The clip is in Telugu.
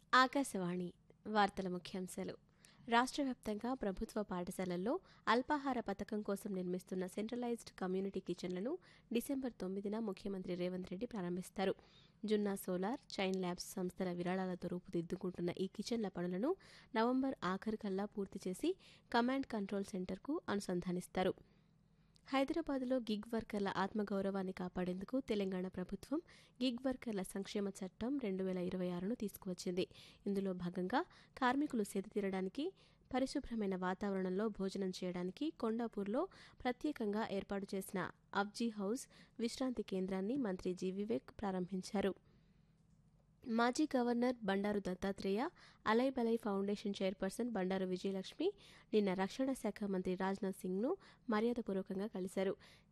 ఆకాశవాణి వార్తల ముఖ్యాంశాలు రాష్ట్ర వ్యాప్తంగా ప్రభుత్వ పాఠశాలల్లో అల్పాహార పథకం కోసం నిర్మిస్తున్న సెంట్రలైజ్డ్ కమ్యూనిటీ కిచెన్లను డిసెంబర్ తొమ్మిదిన ముఖ్యమంత్రి రేవంత్ రెడ్డి ప్రారంభిస్తారు జున్నా సోలార్ చైన్ ల్యాబ్స్ సంస్థల విరాళాలతో రూపుదిద్దుకుంటున్న ఈ కిచెన్ల పనులను నవంబర్ ఆఖరికల్లా పూర్తి చేసి కమాండ్ కంట్రోల్ సెంటర్కు అనుసంధానిస్తారు హైదరాబాద్లో గిగ్ వర్కర్ల ఆత్మగౌరవాన్ని కాపాడేందుకు తెలంగాణ ప్రభుత్వం గిగ్ వర్కర్ల సంక్షేమ చట్టం రెండు వేల ఇరవై ఆరును తీసుకువచ్చింది ఇందులో భాగంగా కార్మికులు తీరడానికి పరిశుభ్రమైన వాతావరణంలో భోజనం చేయడానికి కొండాపూర్లో ప్రత్యేకంగా ఏర్పాటు చేసిన అబ్జీ హౌస్ విశ్రాంతి కేంద్రాన్ని మంత్రి జి వివేక్ ప్రారంభించారు మాజీ governor Bandaru Dattatreya Alai Balai foundation chairperson Bandaru Vijayalakshmi నిన్న రక్షణ శాఖ మంత్రి రాజ్నాథ్ సింగ్ను మర్యాదపూర్వకంగా కలిశారు